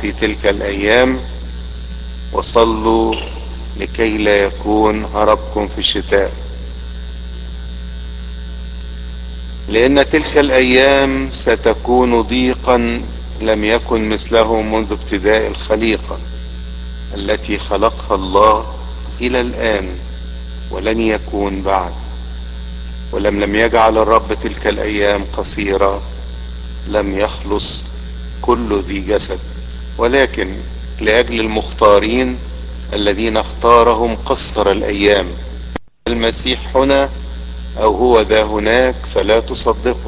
في تلك الايام وصلوا لكي لا يكون هربكم في الشتاء لان تلك الايام ستكون ضيقا لم يكن مثله منذ ابتداء الخليقه التي خلقها الله الى الان ولن يكون بعد ولم لم يجعل الرب تلك الايام قصيره لم يخلص كل ذي جسد ولكن لاجل المختارين الذين اختارهم قصر الايام المسيح هنا او هو ذا هناك فلا تصدقه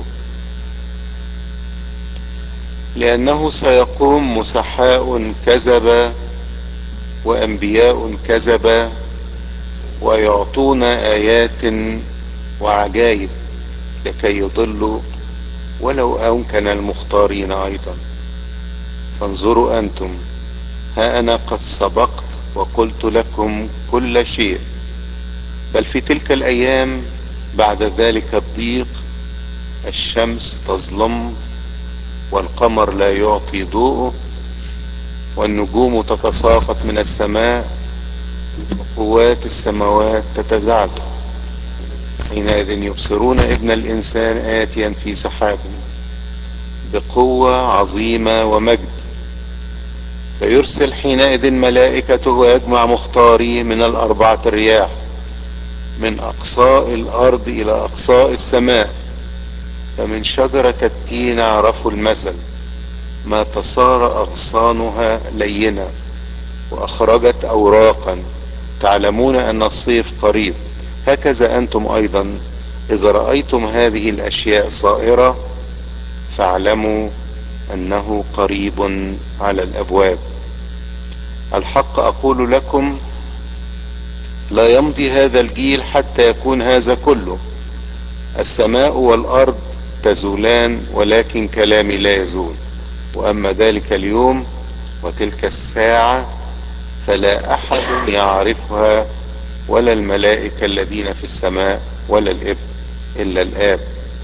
لانه سيقوم مسحاء كذبا وانبياء كذبا ويعطون ايات وعجائب لكي يضلوا ولو امكن المختارين ايضا فانظروا انتم ها انا قد سبقت وقلت لكم كل شيء بل في تلك الايام بعد ذلك الضيق الشمس تظلم والقمر لا يعطي ضوءه والنجوم تتساقط من السماء وقوات السماوات تتزعزع حينئذ يبصرون ابن الانسان اتيا في سحاب بقوة عظيمة ومجد فيرسل حينئذ ملائكته ويجمع مختاريه من الاربعة الرياح من اقصاء الارض الى اقصاء السماء فمن شجرة التين عرفوا المثل ما تصار اغصانها لينة واخرجت اوراقا تعلمون ان الصيف قريب هكذا انتم ايضا اذا رأيتم هذه الاشياء صائرة فاعلموا انه قريب على الابواب الحق اقول لكم لا يمضي هذا الجيل حتى يكون هذا كله السماء والارض تزولان ولكن كلامي لا يزول واما ذلك اليوم وتلك الساعة فلا احد يعرفها ولا الملائكة الذين في السماء ولا الابن الا الاب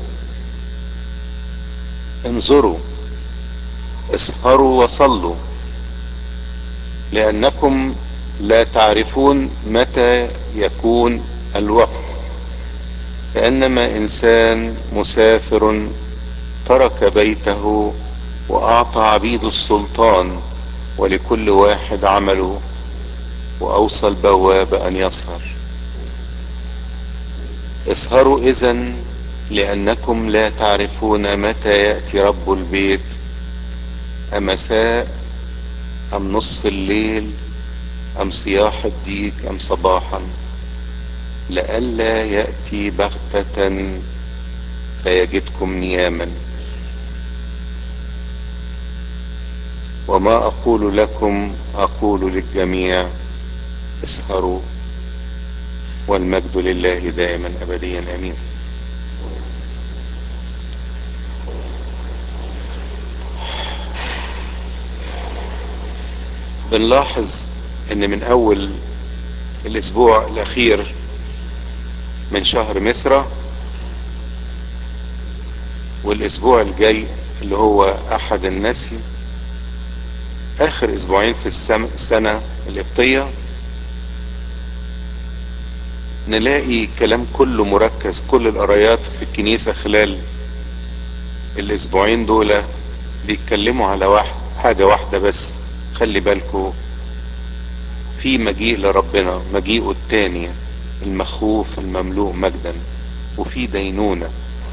انظروا اسهروا وصلوا لانكم لا تعرفون متى يكون الوقت كانما انسان مسافر ترك بيته واعطى عبيد السلطان ولكل واحد عمله واوصى البواب ان يسهر اسهروا اذا لانكم لا تعرفون متى ياتي رب البيت امساء ام نص الليل ام صياح الديك ام صباحا لئلا ياتي بغته فيجدكم نياما وما اقول لكم اقول للجميع اسهروا والمجد لله دائما ابديا امين بنلاحظ ان من اول الاسبوع الاخير من شهر مصر والاسبوع الجاي اللي هو احد النسي اخر اسبوعين في السنة القبطية نلاقي كلام كله مركز كل القرايات في الكنيسة خلال الاسبوعين دول بيتكلموا على واحد حاجة واحدة بس خلي بالكو في مجيء لربنا مجيئه التاني المخوف المملوء مجدا وفي دينونة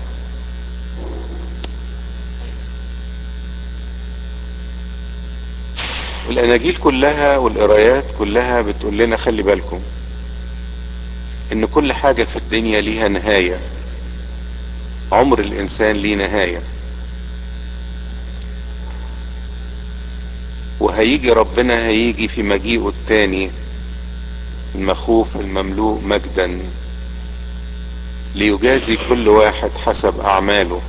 الاناجيل كلها والقرايات كلها بتقول لنا خلي بالكم ان كل حاجة في الدنيا ليها نهاية عمر الانسان ليه نهاية وهيجي ربنا هيجي في مجيئه التاني المخوف المملوء مجدا ليجازي كل واحد حسب اعماله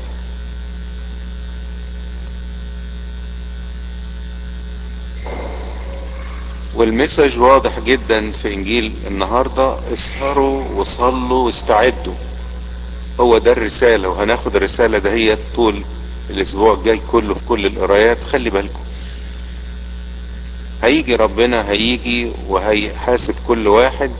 والمسج واضح جدا في انجيل النهاردة اسهروا وصلوا واستعدوا هو ده الرسالة وهناخد الرسالة ده هي طول الاسبوع الجاي كله في كل القرايات خلي بالكم هيجي ربنا هيجي وهيحاسب كل واحد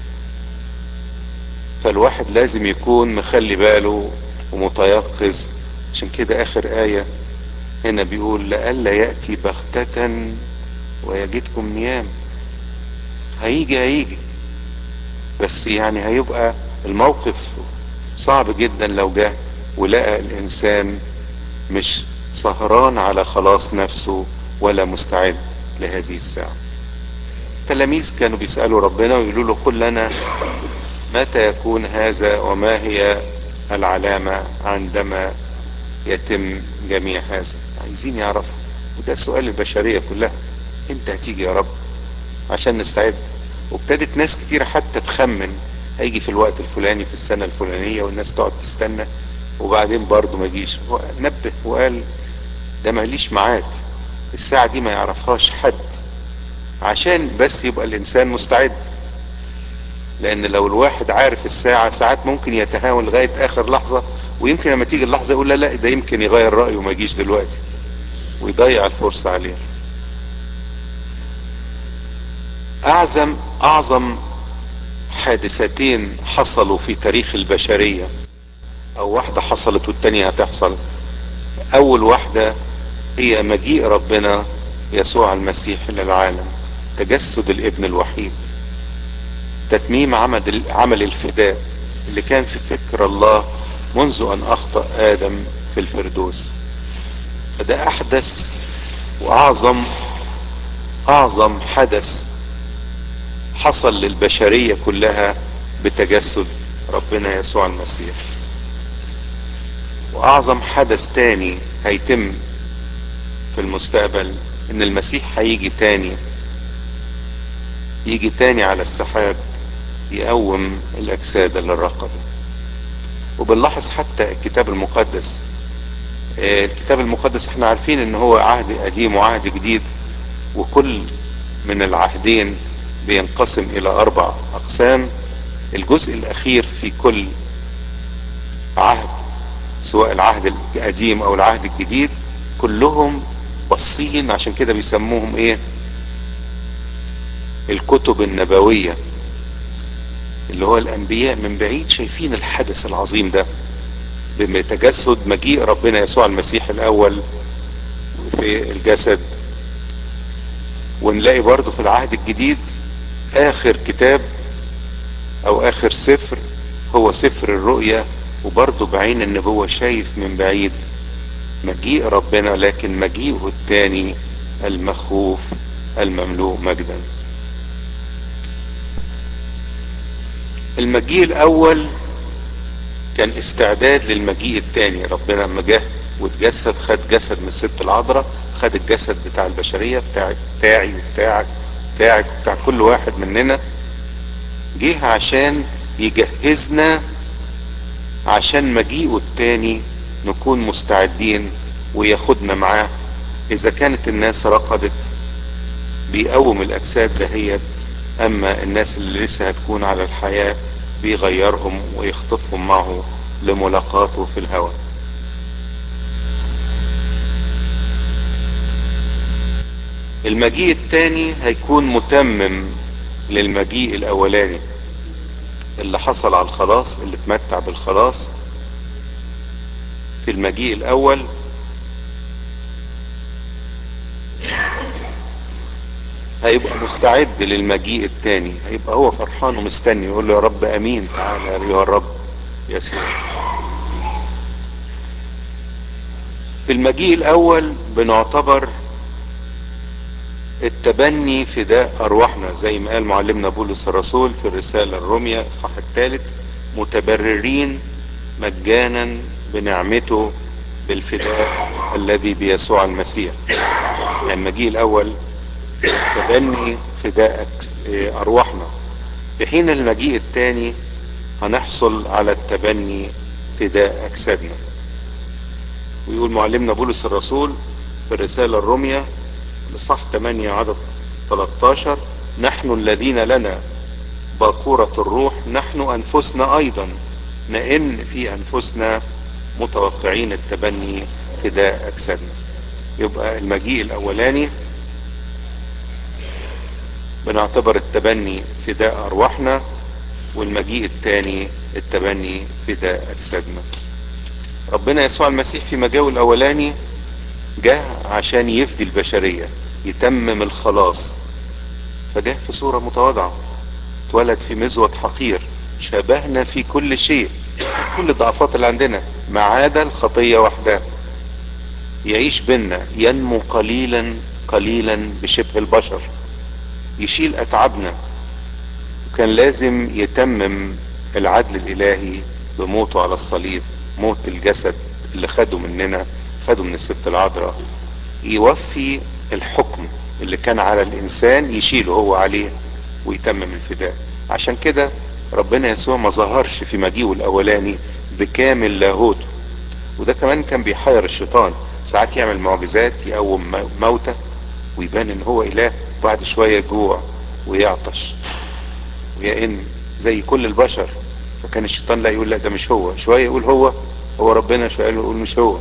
فالواحد لازم يكون مخلي باله ومتيقظ عشان كده اخر آية هنا بيقول لئلا يأتي بغتة ويجدكم نيام هيجي هيجي بس يعني هيبقى الموقف صعب جدا لو جه ولقى الانسان مش سهران على خلاص نفسه ولا مستعد لهذه الساعة التلاميذ كانوا بيسألوا ربنا ويقولوا له قل لنا متى يكون هذا وما هي العلامة عندما يتم جميع هذا عايزين يعرفوا وده سؤال البشرية كلها امتى هتيجي يا رب عشان نستعد وابتدت ناس كتير حتى تخمن هيجي في الوقت الفلاني في السنة الفلانية والناس تقعد تستنى وبعدين برضه ما يجيش هو نبه وقال ده ماليش ميعاد الساعة دي ما يعرفهاش حد عشان بس يبقى الانسان مستعد لان لو الواحد عارف الساعة ساعات ممكن يتهاون لغاية اخر لحظة ويمكن لما تيجي اللحظة يقول لا لا ده يمكن يغير رأيه وما يجيش دلوقتي ويضيع الفرصة عليه اعظم اعظم حادثتين حصلوا في تاريخ البشرية او واحدة حصلت والتانية هتحصل اول واحدة هي مجيء ربنا يسوع المسيح الى العالم تجسد الابن الوحيد تتميم عمل عمل الفداء اللي كان في فكر الله منذ ان اخطأ ادم في الفردوس فده احدث واعظم اعظم حدث حصل للبشرية كلها بتجسد ربنا يسوع المسيح واعظم حدث تاني هيتم في المستقبل ان المسيح هيجي تاني يجي تاني على السحاب يقوم الاجساد اللي رقدت وبنلاحظ حتى الكتاب المقدس الكتاب المقدس احنا عارفين ان هو عهد قديم وعهد جديد وكل من العهدين بينقسم الى اربع اقسام الجزء الاخير في كل عهد سواء العهد القديم او العهد الجديد كلهم باصين عشان كده بيسموهم ايه الكتب النبوية اللي هو الانبياء من بعيد شايفين الحدث العظيم ده بتجسد مجيء ربنا يسوع المسيح الاول في الجسد ونلاقي برضو في العهد الجديد اخر كتاب او اخر سفر هو سفر الرؤيا وبرضه بعين النبوة شايف من بعيد مجيء ربنا لكن مجيئه التاني المخوف المملوء مجدا المجيء الاول كان استعداد للمجيء التاني ربنا لما جه واتجسد خد جسد من الست العذراء خد الجسد بتاع البشرية بتاع بتاعي وبتاعك بتاعك وبتاع كل واحد مننا جه عشان يجهزنا عشان مجيئه التاني نكون مستعدين وياخدنا معاه اذا كانت الناس رقدت بيقوم الاجساد دهيت اما الناس اللي لسه هتكون على الحياة بيغيرهم ويخطفهم معه لملاقاته في الهواء المجيء التاني هيكون متمم للمجيء الاولاني اللي حصل على الخلاص اللي اتمتع بالخلاص في المجيء الاول هيبقى مستعد للمجيء التاني هيبقى هو فرحان ومستني يقول له يا رب امين تعالى يا رب يسوع في المجيء الاول بنعتبر التبني فداء ارواحنا زي ما قال معلمنا بولس الرسول في الرسالة الرومية اصحاح الثالث متبررين مجانا بنعمته بالفداء الذي بيسوع المسيح يعني المجيء الاول تبني فداء ارواحنا في حين المجيء الثاني هنحصل على التبني فداء اجسادنا ويقول معلمنا بولس الرسول في الرسالة الرومية لصح 8 عدد 13 نحن الذين لنا باكورة الروح نحن انفسنا ايضا نئن في انفسنا متوقعين التبني فداء اجسادنا يبقى المجيء الاولاني بنعتبر التبني فداء ارواحنا والمجيء التاني التبني فداء اجسادنا ربنا يسوع المسيح في مجاوه الاولاني جاء عشان يفدي البشرية يتمم الخلاص فجاء في صورة متواضعة اتولد في مزود حقير شبهنا في كل شيء كل الضعفات اللي عندنا ما عدا الخطية وحدها يعيش بينا ينمو قليلا قليلا بشبه البشر يشيل اتعابنا وكان لازم يتمم العدل الالهي بموته على الصليب موت الجسد اللي خده مننا خده من الست العذراء يوفي الحكم اللي كان على الانسان يشيله هو عليه ويتمم الفداء عشان كده ربنا يسوع ما ظهرش في مجيئه الاولاني بكامل لاهوته وده كمان كان بيحير الشيطان ساعات يعمل معجزات يقوم موتى ويبان ان هو اله بعد شويه جوع ويعطش ويئن زي كل البشر فكان الشيطان لا يقول لا ده مش هو شويه يقول هو هو ربنا شويه يقول مش هو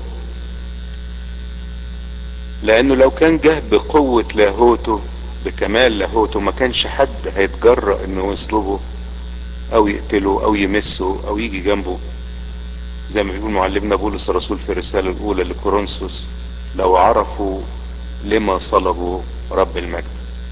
لانه لو كان جه بقوه لاهوته بكمال لاهوته ما كانش حد هيتجرأ انه يصلبه او يقتله او يمسه او يجي جنبه زي ما بيقول معلمنا بولس الرسول في الرسالة الأولى لكورنثوس لو عرفوا لما صلبوا رب المجد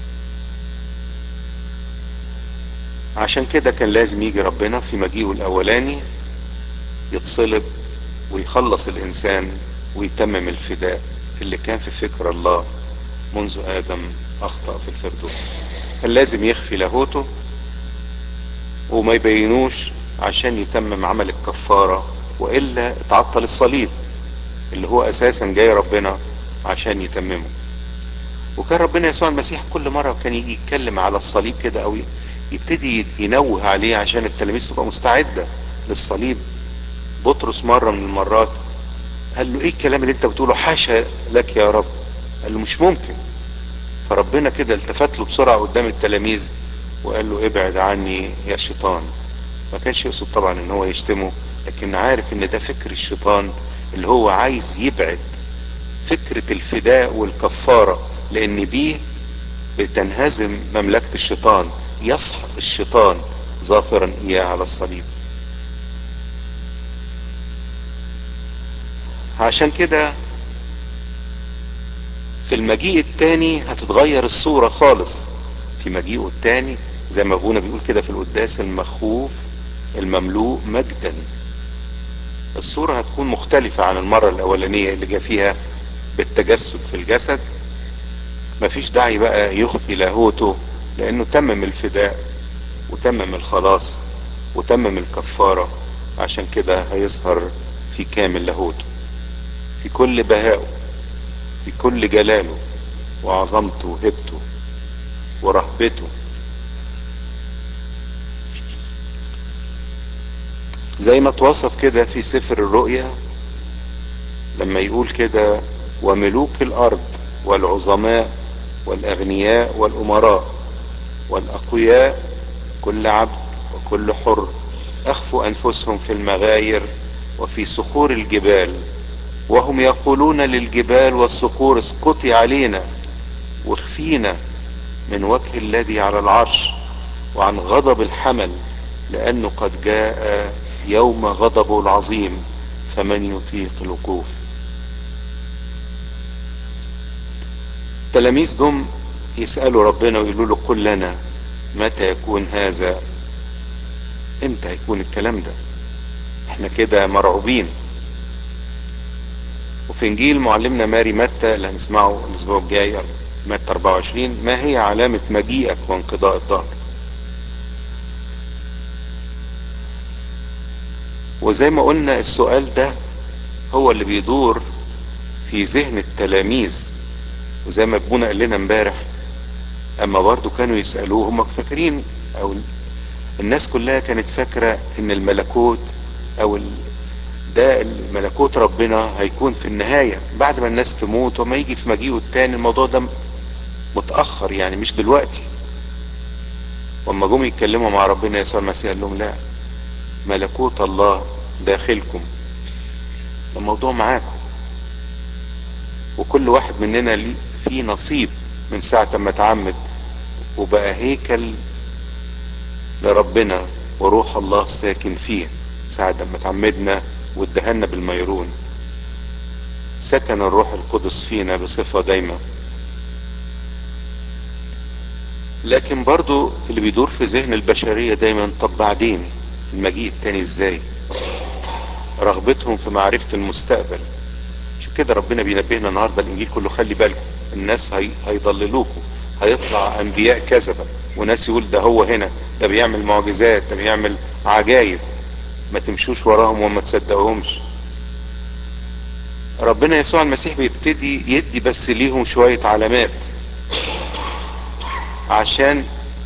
عشان كده كان لازم يجي ربنا في مجيئه الأولاني يتصلب ويخلص الإنسان ويتمم الفداء اللي كان في فكر الله منذ آدم أخطأ في الفردوس كان لازم يخفي لاهوته وما يبينوش عشان يتمم عمل الكفاره والا تعطل الصليب اللي هو اساسا جاي ربنا عشان يتممه وكان ربنا يسوع المسيح كل مره كان يجي يتكلم على الصليب كده او يبتدي ينوه عليه عشان التلاميذ تبقى مستعده للصليب بطرس مره من المرات قال له ايه الكلام اللي انت بتقوله حاشا لك يا رب قال له مش ممكن فربنا كده التفت له بسرعه قدام التلاميذ وقال له ابعد عني يا شيطان ما كانش يقصد طبعا ان هو يشتمه لكن عارف ان ده فكر الشيطان اللي هو عايز يبعد فكرة الفداء والكفارة لان بيه بتنهزم مملكة الشيطان يسحق الشيطان ظافرا اياه على الصليب عشان كده في المجيء التاني هتتغير الصورة خالص في مجيئه التاني زي ما ابونا بيقول كده في القداس المخوف المملوء مجدا الصورة هتكون مختلفة عن المرة الأولانية اللي جا فيها بالتجسد في الجسد مفيش داعي بقى يخفي لاهوته لأنه تمم الفداء وتمم الخلاص وتمم الكفارة عشان كده هيظهر في كامل لاهوته في كل بهائه في كل جلاله وعظمته وهبته ورهبته زي ما توصف كده في سفر الرؤيا لما يقول كده وملوك الارض والعظماء والاغنياء والامراء والاقوياء كل عبد وكل حر اخفوا انفسهم في المغاير وفي صخور الجبال وهم يقولون للجبال والصخور اسقطي علينا واخفينا من وجه الذي على العرش وعن غضب الحمل لانه قد جاء يوم غضبه العظيم فمن يطيق الوقوف تلاميذ جم يسألوا ربنا ويقولوا له قل لنا متى يكون هذا امتى يكون الكلام ده احنا كده مرعوبين وفي انجيل معلمنا ماري متى اللي هنسمعه الاسبوع الجاي متى 24 ما هي علامة مجيئك وانقضاء الظهر وزي ما قلنا السؤال ده هو اللي بيدور في ذهن التلاميذ وزي ما ابونا قال لنا امبارح اما برضو كانوا يسألوه هم فاكرين او الناس كلها كانت فاكرة ان الملكوت او ده الملكوت ربنا هيكون في النهاية بعد ما الناس تموت وما يجي في مجيئه التاني الموضوع ده متأخر يعني مش دلوقتي واما جم يتكلموا مع ربنا يسوع المسيح قال لهم لا ملكوت الله داخلكم الموضوع معاكم وكل واحد مننا ليه في نصيب من ساعة ما اتعمد وبقى هيكل لربنا وروح الله ساكن فيه ساعة ما تعمدنا وادهنا بالميرون سكن الروح القدس فينا بصفة دايمة لكن برضو اللي بيدور في ذهن البشرية دايما طب بعدين المجيء التاني ازاي رغبتهم في معرفة المستقبل عشان كده ربنا بينبهنا النهاردة الانجيل كله خلي بالكم الناس هي... هيضللوكم هيطلع انبياء كذبة وناس يقول ده هو هنا ده بيعمل معجزات ده بيعمل عجايب ما تمشوش وراهم وما تصدقوهمش ربنا يسوع المسيح بيبتدي يدي بس ليهم شوية علامات عشان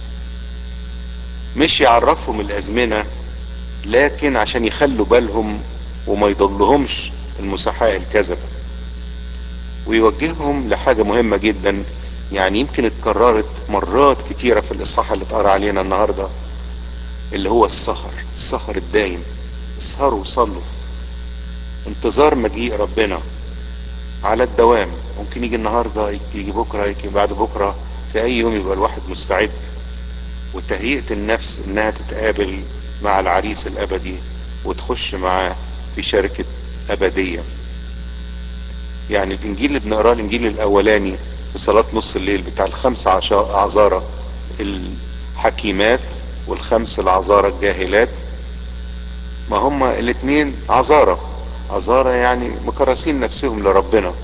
مش يعرفهم الازمنة لكن عشان يخلوا بالهم وما يضلهمش المسحاء الكذبة ويوجههم لحاجة مهمة جدا يعني يمكن اتكررت مرات كتيرة في الاصحاح اللي اتقرا علينا النهاردة اللي هو السهر السهر الدايم اسهروا وصلوا انتظار مجيء ربنا على الدوام ممكن يجي النهاردة يجي بكرة يجي بعد بكرة في اي يوم يبقى الواحد مستعد وتهيئة النفس انها تتقابل مع العريس الابدي وتخش معاه في شركة ابدية يعني الانجيل اللي بنقراه الانجيل الاولاني في صلاة نص الليل بتاع الخمس عذارى الحكيمات والخمس العذارى الجاهلات ما هما الاتنين عذارى عذارى يعني مكرسين نفسهم لربنا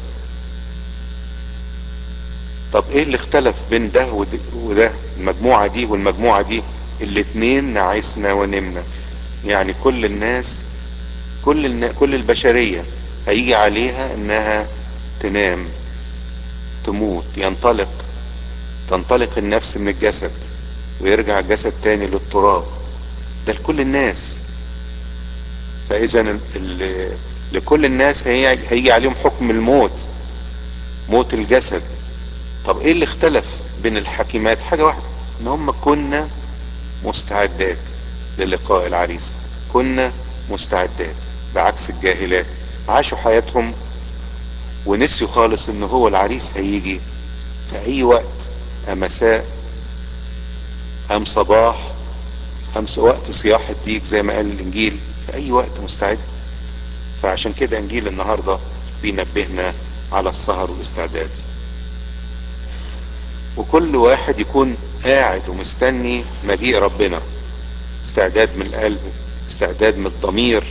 طب ايه اللي اختلف بين ده وده, وده المجموعة دي والمجموعة دي الاتنين نعسنا ونمنا يعني كل الناس كل النا كل البشرية هيجي عليها انها تنام تموت ينطلق تنطلق النفس من الجسد ويرجع الجسد تاني للتراب ده لكل الناس فاذا لكل الناس هيجي عليهم حكم الموت موت الجسد طب ايه اللي اختلف بين الحكيمات حاجة واحدة ان هم كنا مستعدات للقاء العريس كنا مستعدات بعكس الجاهلات عاشوا حياتهم ونسيوا خالص ان هو العريس هيجي في اي وقت ام مساء ام صباح ام وقت صياح الديك زي ما قال الانجيل في اي وقت مستعد فعشان كده انجيل النهاردة بينبهنا على السهر والاستعداد وكل واحد يكون قاعد ومستني مجيء ربنا استعداد من القلب استعداد من الضمير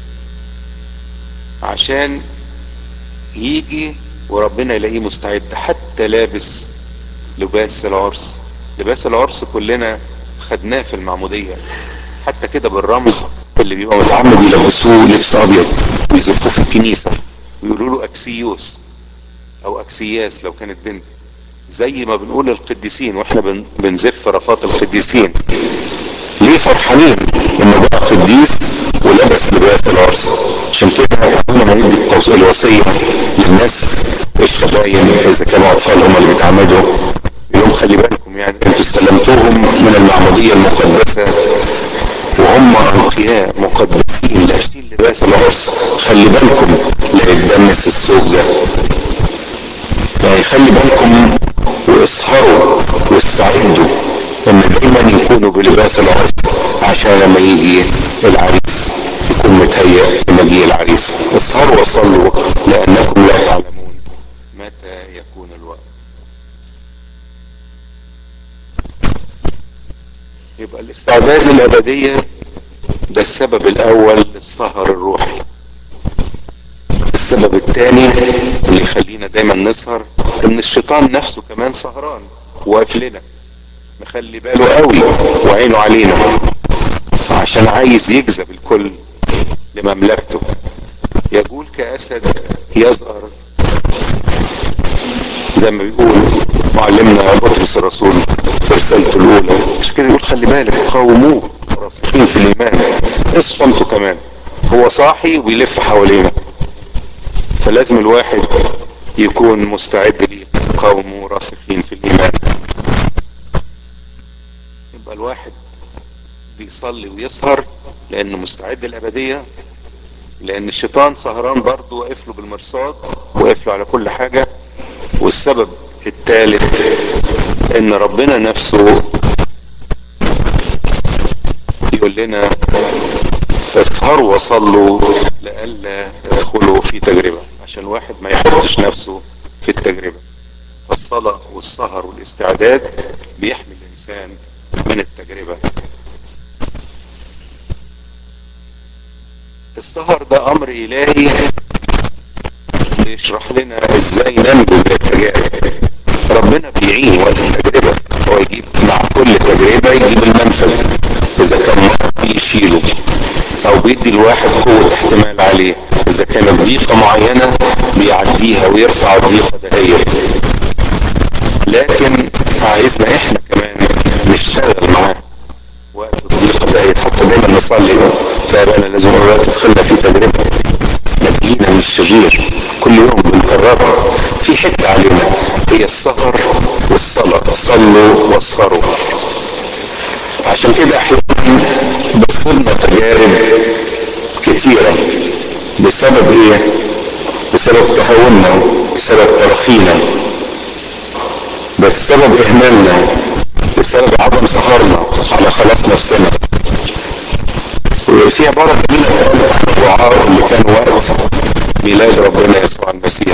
عشان يجي وربنا يلاقيه مستعد حتى لابس لباس العرس لباس العرس كلنا خدناه في المعمودية حتى كده بالرمز اللي بيبقى متعمد يلبسوه لبس ابيض ويزفوه في الكنيسة ويقولوا له اكسيوس او اكسياس لو كانت بنت زي ما بنقول القديسين واحنا بن بنزف رفات القديسين ليه فرحانين انه بقى قديس ولبس لباس العرس عشان كده قبل ما ندي الوصيه للناس الشباين اذا كانوا اطفال هم اللي بيتعمدوا يقول خلي بالكم يعني انتوا استلمتوهم من المعموديه المقدسه وهم انقياء مقدسين لابسين لباس العرس خلي بالكم لا يتدنس الثوب ده يعني خلي بالكم واسهروا واستعدوا ان دايما يكونوا بلباس العرس عشان لما يجي العريس يكون متهيأ لمجيء العريس اسهروا وصلوا لانكم لا تعلمون متى يكون الوقت يبقى الاستعداد للابدية ده السبب الاول للسهر الروحي السبب الثاني اللي يخلينا دايما نسهر ان الشيطان نفسه كمان سهران واقف لنا مخلي باله قوي وعينه علينا عشان عايز يجذب الكل لمملكته يقول كأسد يزأر زي ما بيقول معلمنا بطرس الرسول في رسالته الاولى مش كده يقول خلي بالك قاوموه راسخين في الايمان اصحوا انتوا كمان هو صاحي ويلف حوالينا فلازم الواحد يكون مستعد ليه قاوموا راسخين في الايمان يبقى الواحد بيصلي ويسهر لانه مستعد للابديه لان الشيطان سهران برضه واقف له بالمرصاد واقف له على كل حاجه والسبب الثالث ان ربنا نفسه يقول لنا اسهروا وصلوا لئلا تدخلوا في تجربة عشان الواحد ما يحطش نفسه في التجربة فالصلاة والسهر والاستعداد بيحمي الإنسان من التجربة السهر ده أمر إلهي بيشرح لنا إزاي ننجو من التجارب ربنا بيعين وقت التجربة هو يجيب مع كل تجربة يجيب المنفذ إذا كان مرض بيشيله أو بيدي الواحد قوة احتمال عليه إذا كانت ضيقة معينة بيعديها ويرفع الضيقة دهيت لكن عايزنا احنا كمان نشتغل معاه وقت الضيقة دهيت حتى دايما نصلي فابانا لازم وقت تدخلنا في تجربة نجينا من الشرير كل يوم بنكررها في حتة علينا هي السهر والصلاة صلوا واسهروا عشان كده احيانا بتصيرنا تجارب كتيرة بسبب ايه بسبب تهاوننا بسبب ترخينا بسبب اهمالنا بسبب عدم سهرنا على خلاص نفسنا وفي عبارة جميلة اتقالت عن الرعاة اللي كان وقت ميلاد ربنا يسوع المسيح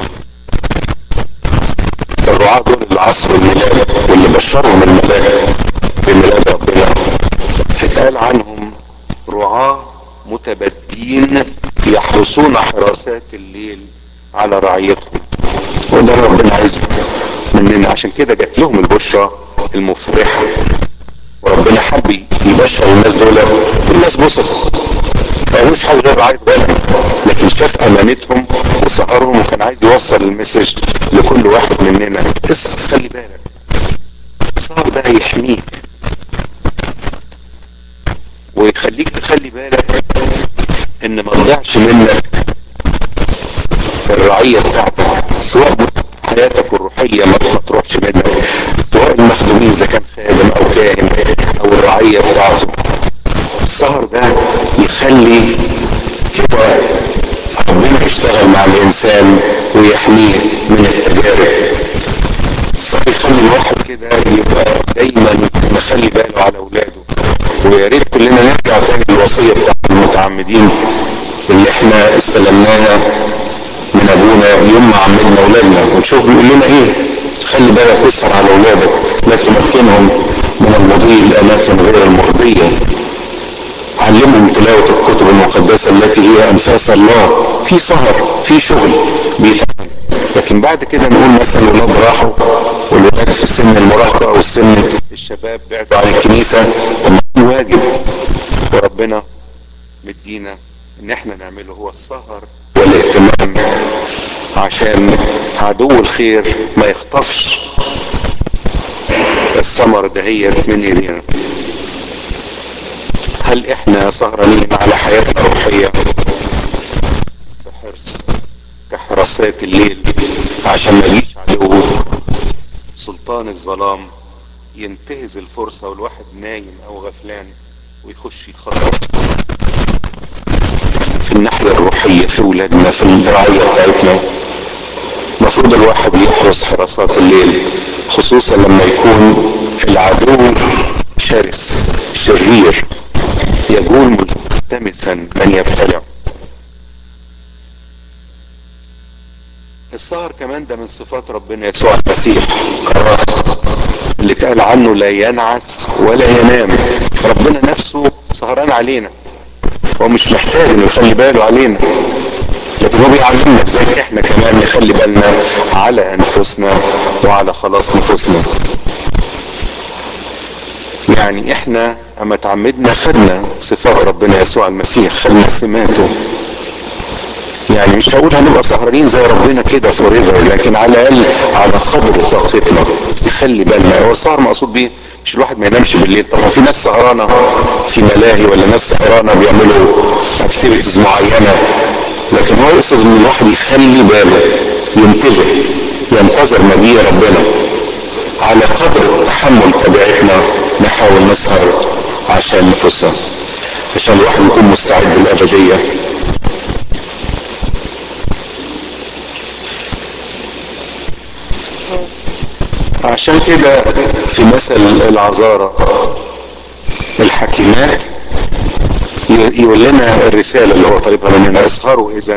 الرعاة دول اللي عصروا الميلاد واللي بشرهم الملاك بميلاد ربنا اتقال عنهم رعاة متبدين يحرسون حراسات الليل على رعيتهم وده اللي ربنا عايزه مننا عشان كده جات لهم البشرى المفرحة وربنا حب يبشر الناس دول والناس بصت ما قالوش حاجه غير رعايه غنم لكن شاف امانتهم وسهرهم وكان عايز يوصل المسج لكل واحد مننا اسال خلي بالك السهر ده هيحميك ويخليك تخلي بالك ان ما تضيعش منك الرعيه بتاعتك سواء حياتك الروحيه ما تروحش منك سواء المخدومين اذا كان خادم او كاهن او الرعيه بتاعته السهر ده يخلي كده ربنا يشتغل مع الانسان ويحميه من التجارب السهر يخلي الواحد كده يبقى دايما مخلي باله على اولاده ويا ريت كلنا نرجع تاني للوصيه بتاعت المتعمدين اللي احنا استلمناها من ابونا يوم ما عمدنا اولادنا ونشوف بيقول لنا ايه خلي بالك واسهر على اولادك لا تمكنهم من المضي الاماكن غير المرضيه علمهم تلاوة الكتب المقدسة التي هي أنفاس الله في سهر في شغل بيتعمل لكن بعد كده نقول مثلا الولاد راحوا والولاد في سن المراهقة أو سن الشباب بعدوا عن الكنيسة طب في واجب وربنا مدينا إن احنا نعمله هو السهر والاهتمام عشان عدو الخير ما يخطفش الثمر دهيت من ايدينا هل احنا سهرانين على حياتنا الروحية بحرص كحراسات الليل عشان ما يجيش عدو سلطان الظلام ينتهز الفرصة والواحد نايم او غفلان ويخش يخطط في الناحية الروحية في ولادنا في الرعاية بتاعتنا المفروض الواحد يحرس حراسات الليل خصوصا لما يكون العدو شرس شرير يقول ملتمسا من يبتلع السهر كمان ده من صفات ربنا يسوع المسيح كراهة اللي اتقال عنه لا ينعس ولا ينام ربنا نفسه سهران علينا هو مش محتاج انه يخلي باله علينا لكن هو بيعلمنا ازاي احنا كمان نخلي بالنا على انفسنا وعلى خلاص نفوسنا يعني احنا اما تعمدنا خدنا صفات ربنا يسوع المسيح خدنا سماته يعني مش هقول هنبقى سهرانين زي ربنا كده فور ايفر لكن على الاقل على قدر طاقتنا نخلي بالنا هو السهر مقصود بيه مش الواحد ما ينامش بالليل طبعا في ناس سهرانه في ملاهي ولا ناس سهرانه بيعملوا اكتيفيتيز معينه لكن هو يقصد ان الواحد يخلي باله ينتبه ينتظر مجيء ربنا على قدر التحمل تبعتنا نحاول نسهر عشان نفوسنا عشان الواحد يكون مستعد للأبدية عشان كده في مثل العذارى الحكيمات يقول لنا الرسالة اللي هو طالبها مننا اسهروا اذا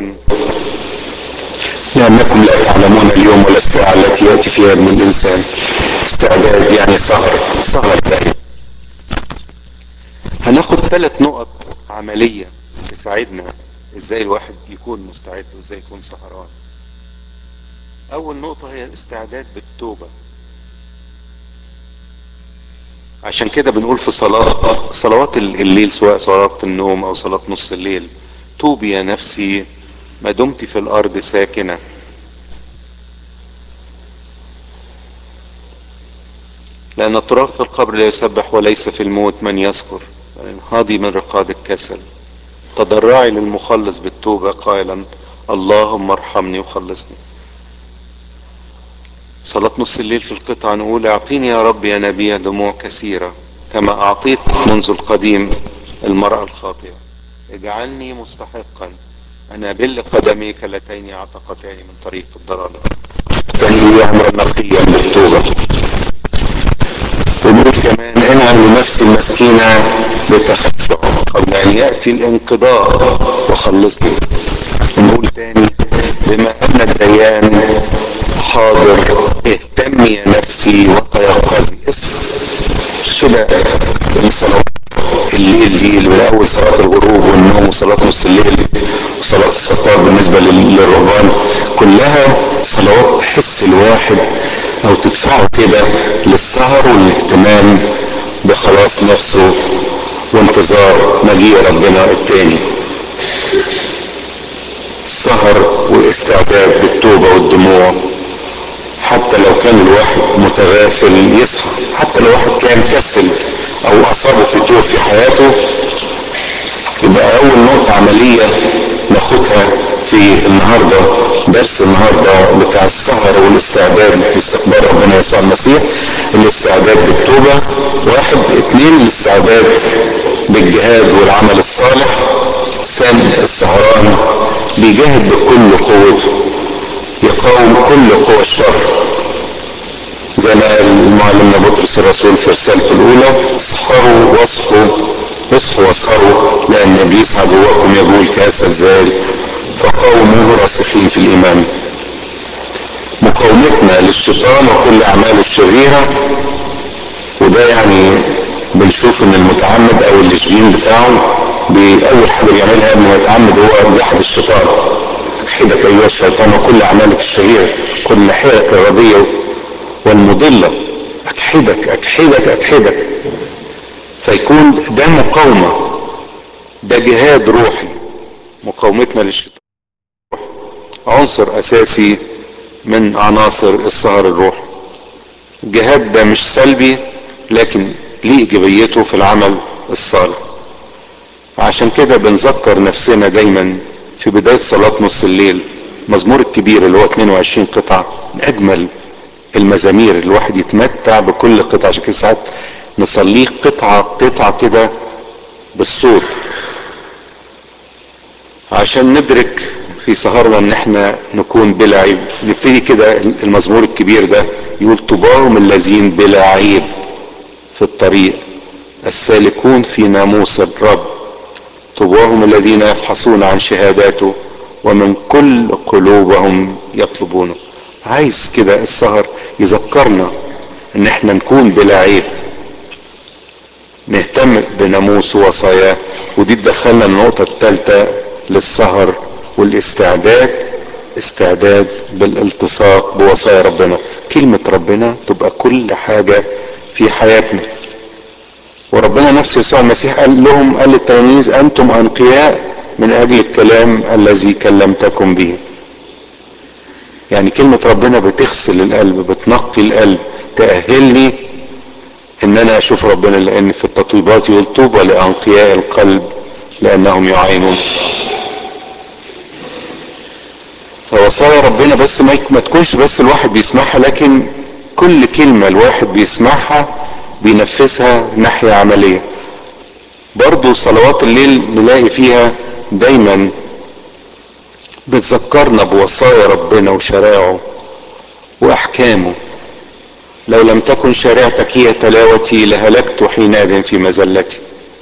لانكم لا تعلمون اليوم ولا الساعة التي يأتي فيها ابن الانسان استعداد يعني سهر سهر دائم هناخد ثلاث نقط عملية تساعدنا ازاي الواحد يكون مستعد وازاي يكون سهران اول نقطة هي الاستعداد بالتوبة عشان كده بنقول في صلاة صلوات الليل سواء صلاة النوم او صلاة نص الليل توبي يا نفسي ما دمت في الارض ساكنة لان التراب في القبر لا يسبح وليس في الموت من يذكر هاضي من رقاد الكسل تضرعي للمخلص بالتوبة قائلا اللهم ارحمني وخلصني صلاة نص الليل في القطعة نقول اعطيني يا رب يا نبي دموع كثيرة كما اعطيت منذ القديم المرأة الخاطئة اجعلني مستحقا ان ابل قدميك اللتين اعتقتاني من طريق الضلالة تنوي عمرا نقيا بالتوبة ونقول كمان انعم لنفسي المسكينة بتخشع قبل ان يأتي الانقضاء وخلصني ونقول تاني بما ان الديان حاضر اهتمي يا نفسي وتيقظي كده الصلوات الليل دي اللي من اول صلاه الغروب والنوم وصلاه نص الليل وصلاه السفر بالنسبه للرهبان كلها صلوات تحس الواحد او تدفعه كده للسهر والاهتمام بخلاص نفسه وانتظار مجيء ربنا التاني السهر والاستعداد بالتوبه والدموع حتى لو كان الواحد متغافل يصحى حتى لو واحد كان كسل او اصابه فتور في حياته يبقى اول نقطة عملية ناخدها في النهاردة درس النهاردة بتاع السهر والاستعداد لاستقبال ربنا يسوع المسيح الاستعداد بالتوبة واحد اتنين الاستعداد بالجهاد والعمل الصالح ثاني السهران بيجاهد بكل قوته يقاوم كل قوى الشر زي ما قال معلمنا بطرس الرسول في رسالته الاولى اسهروا واصحوا اصحوا واسهروا لان ابليس عدوكم يقول كاسد زال فقاوموه راسخين في الايمان مقاومتنا للشيطان وكل اعماله الشريره وده يعني بنشوف ان المتعمد او الاشبين بتاعه باول حاجه بيعملها قبل ما يتعمد هو جحد الشيطان اكحدك ايها الشيطان وكل اعمالك الشريره كل حيلك الرديه والمضله اكحدك اكحدك اكحدك فيكون ده مقاومه ده جهاد روحي مقاومتنا للشيطان عنصر اساسي من عناصر السهر الروحي الجهاد ده مش سلبي لكن ليه ايجابيته في العمل الصالح عشان كده بنذكر نفسنا دايما في بداية صلاة نص الليل مزمور الكبير اللي هو 22 قطعة من أجمل المزامير الواحد يتمتع بكل قطعة عشان كده ساعات نصليه قطعة قطعة كده بالصوت عشان ندرك في سهرنا ان احنا نكون بلا عيب نبتدي كده المزمور الكبير ده يقول طباهم الذين بلا عيب في الطريق السالكون في ناموس الرب طباهم الذين يفحصون عن شهاداته ومن كل قلوبهم يطلبونه عايز كده السهر يذكرنا ان احنا نكون بلا عيب نهتم بناموس وصاياه ودي تدخلنا النقطة الثالثة للسهر والاستعداد استعداد بالالتصاق بوصايا ربنا كلمة ربنا تبقى كل حاجة في حياتنا وربنا نفسه يسوع المسيح قال لهم قال للتلاميذ انتم انقياء من اجل الكلام الذي كلمتكم به يعني كلمة ربنا بتغسل القلب بتنقي القلب تأهلني ان انا اشوف ربنا لان في التطويبات يقول طوبى لانقياء القلب لانهم يعاينون فوصايا ربنا بس ما, ما تكونش بس الواحد بيسمعها لكن كل كلمة الواحد بيسمعها بينفذها ناحية عملية برضو صلوات الليل نلاقي فيها دايما بتذكرنا بوصايا ربنا وشرائعه واحكامه لو لم تكن شريعتك هي تلاوتي لهلكت حينئذ في مزلتي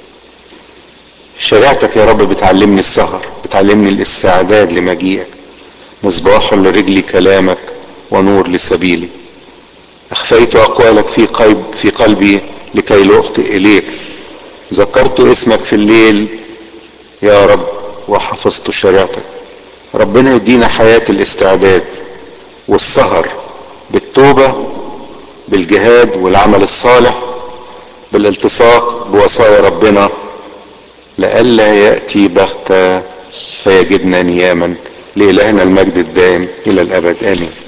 شريعتك يا رب بتعلمني السهر بتعلمني الاستعداد لمجيئك مصباح لرجلي كلامك ونور لسبيلي اخفيت اقوالك في قلب في قلبي لكي لا اخطئ اليك ذكرت اسمك في الليل يا رب وحفظت شريعتك ربنا يدينا حياة الاستعداد والسهر بالتوبة بالجهاد والعمل الصالح بالالتصاق بوصايا ربنا لئلا يأتي بغتة فيجدنا نياما لإلهنا المجد الدائم إلى الأبد آمين